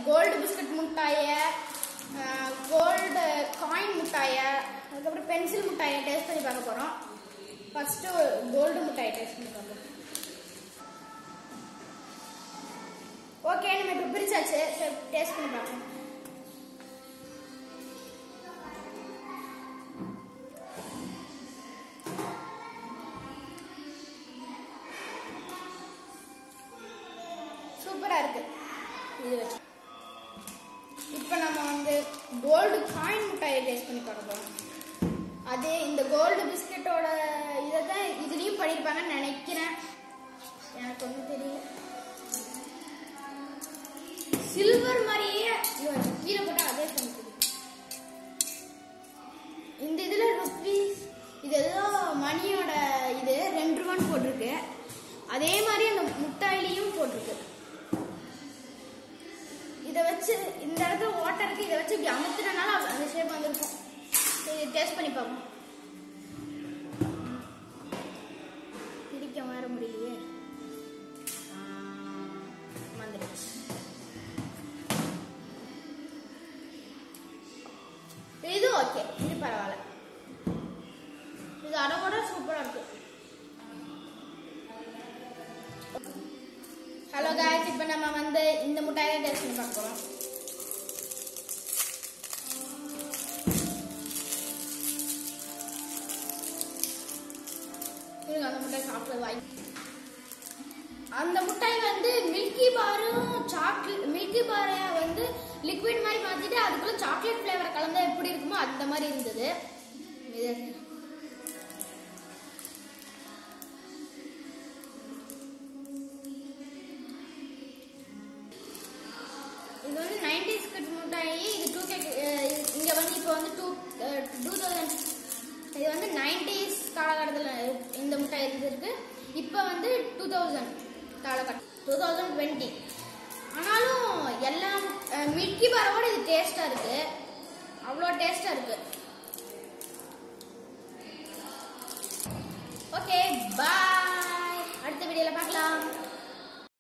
gold biscuit முட்டாயை gold coin முட்டாயை அதுக்கப்புறம் பென்சில் முட்டாயை டேஸ்ட் பண்ணி பார்க்க போகிறோம் ஃபஸ்ட்டு கோல்டு முட்டாயை டேஸ்ட் பண்ணி பார்ப்போம் ஓகே நம்ம இப்போ பிரிச்சாச்சு சரி டேஸ்ட் பண்ணி பார்ப்போம் சூப்பரா இருக்கு இது வச்சு இப்போ நம்ம வந்து கோல்டு காயின் முட்டாயை டேஸ்ட் பண்ணி பார்க்க போறோம் அதே இந்த கோல்டு பிஸ்கட்டோட இதை தான் இதுலயும் பண்ணியிருப்பாங்கன்னு நினைக்கிறேன் எனக்கு ஒன்றும் தெரியல சில்வர் மாதிரியே ஐயோ, கீழே போட்டா அதே பண்ணிட்டு இந்த இதுல ருபீஸ் இது ஏதோ மணியோட இது ரெண்டு ரூபான்னு போட்டிருக்கு அதே மாதிரி அந்த முட்டாயிலையும் போட்டிருக்கு இதை வச்சு இந்த இடத்துல ஓட்டை இருக்கு இதை வச்சு இப்படி அமுத்துறதுனால அந்த ஷேப் வந்திருக்கும் சரி டேஸ்ட் பண்ணி பார்ப்போம் பிடிக்க வர முடியலையே ஆ, வந்துடுச்சு இது ஓகே இது பரவாயில்ல இது அதை விட சூப்பரா இருக்கு ஹலோ காய்ஸ் இப்போ நம்ம வந்து இந்த முட்டாயை டேஸ்ட் பண்ணி பார்க்க போறோம் இருங்க அந்த முட்டாய் சாப்பிட்றது வாய் அந்த முட்டாய் வந்து மில்கி பாரும் சாக்லேட் மில்கி பாரை வந்து லிக்விட் மாதிரி மாத்திட்டு அதுக்குள்ள சாக்லேட் ஃப்ளேவர் கலந்தா எப்படி இருக்குமோ அந்த மாதிரி இருந்தது இது இது வந்து நைன்டிஸ் கிட் முட்டாயி இது டூ கே இங்க வந்து இப்போ வந்து டூ டூ தௌசண்ட் இது வந்து நைன்டிஸ் காலகட்டத்தில் இந்த முட்டாய் இருந்திருக்கு இப்போ வந்து டூ தௌசண்ட் காலகட்டம் டூ தௌசண்ட் டுவெண்ட்டி ஆனாலும் எல்லாம் மில்கி பாரோட இது டேஸ்டா இருக்கு அவ்வளோ டேஸ்டா இருக்கு